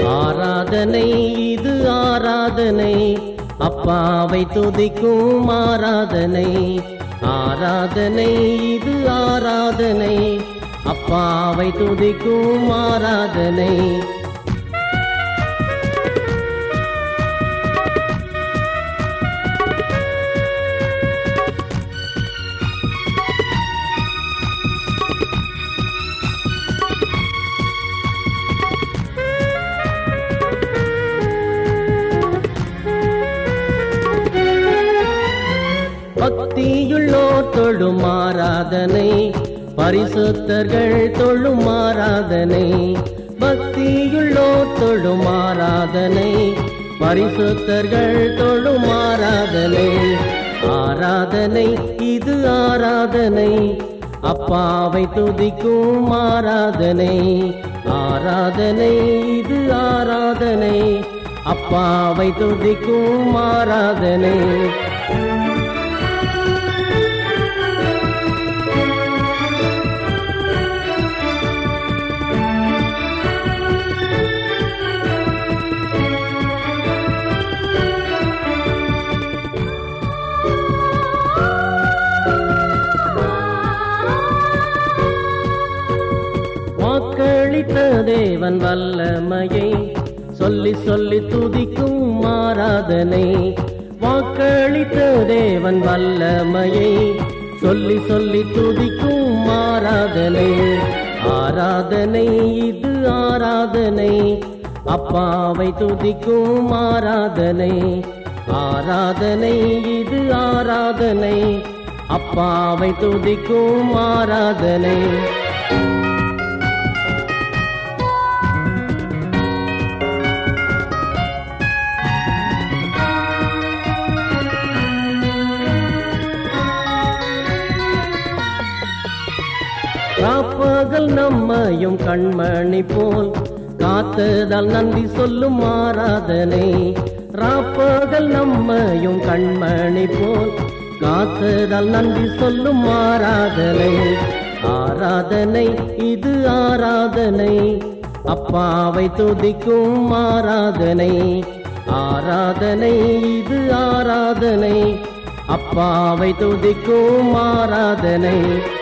ஆராதனை இது ஆராதனை அப்பாவை துதிக்கும் ஆராதனை ஆராதனை இது ஆராதனை அப்பாவை துதிக்கும் ஆராதனை பக்தியுள்ளோர் தொழும் ஆராதனை பரிசுத்தர்கள் தொழும் ஆராதனை பக்தியுள்ளோர் தொழும் ஆராதனை பரிசுத்தர்கள் தொழும் ஆராதனை ஆராதனை இது ஆராதனை அப்பாவை துதிக்கும் ஆராதனை ஆராதனை இது ஆராதனை அப்பாவை துதிக்கும் ஆராதனை வாக்களித்த தேவன் வல்லமையை சொல்லி சொல்லி துதிக்கும் ஆராதனை வாக்களித்த தேவன் வல்லமையை சொல்லி சொல்லி துதிக்கும் ஆராதனை ஆராதனை இது ஆராதனை அப்பாவை துதிக்கும் ஆராதனை ஆராதனை இது ஆராதனை அப்பாவை துதிக்கும் ஆராதனை காப்பகல் நம்மையும் கண்மணி போல் காத்ததால் நன்றி சொல்லும் ஆராதனை ராப்பகல் நம்மையும் கண்மணி போல் காத்ததால் நன்றி சொல்லும் ஆராதனை ஆராதனை இது ஆராதனை அப்பாவை துதிக்கும் ஆராதனை ஆராதனை இது ஆராதனை அப்பாவை துதிக்கும் ஆராதனை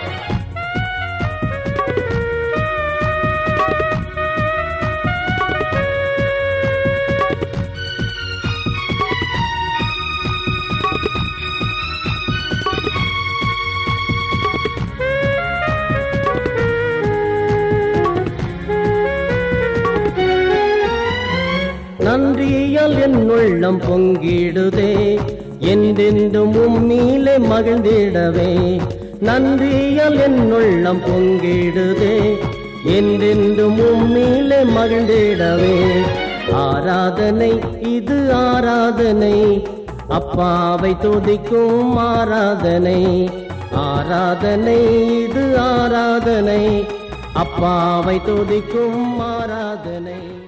நன்றியால் என் உள்ளம் பொங்கிடுதே என்றென்றும் உம்மீலே மகிழ்ந்திடவே நன்றியால் என் உள்ளம் பொங்கிடுதே என்றென்றும் உம்மீலே மகிழ்ந்திடவே ஆராதனை இது ஆராதனை அப்பாவை துதிக்கும் ஆராதனை ஆராதனை இது ஆராதனை அப்பாவை துதிக்கும் ஆராதனை